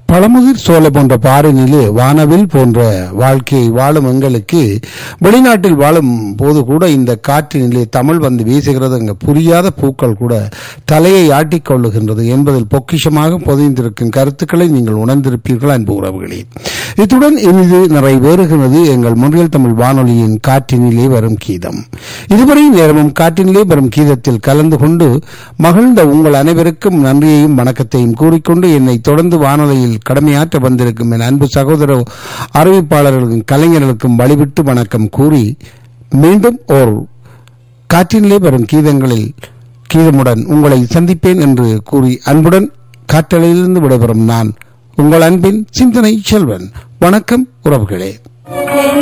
பழமுதிர் சோலை போன்ற பாறையிலே வானவில் போன்ற வாழ்க்கையை வாழும் எங்களுக்கு வெளிநாட்டில் வாழும் போது கூட இந்த காற்றினிலே தமிழ் வந்து வீசுகிறது அங்கு புரியாத பூக்கள் கூட தலையை ஆட்டிக் கொள்ளுகின்றது என்பதில் பொக்கிஷமாக பொதிந்திருக்கும் கருத்துக்களை நீங்கள் உணர்ந்திருப்பீர்கள் அன்பு உறவுகளே இத்துடன் இனிது நிறைவேறுகிறது எங்கள் முன்றியல் தமிழ் வானொலியின் காற்றினிலே வரும் கீதம் இதுவரை நேரமும் காற்றினிலே வரும் கீதத்தில் கலந்து கொண்டு மகிழ்ந்த உங்கள் அனைவருக்கும் நன்றியையும் வணக்கத்தையும் கூறிக்கொண்டு என்னை தொடர்ந்து வானொலியில் கடமையாற்ற வந்திருக்கும் என் அன்பு சகோதர அறிவிப்பாளர்களுக்கும் கலைஞர்களுக்கும் வழிவிட்டு வணக்கம் கூறி மீண்டும் ஓர் காற்றினிலே வரும் கீதங்களில் கீதமுடன் உங்களை சந்திப்பேன் என்று கூறி அன்புடன் காற்றலையிலிருந்து விடைபெறும் நான் உங்கள் அன்பின் சிந்தனை செல்வன் வணக்கம் உறவுகளே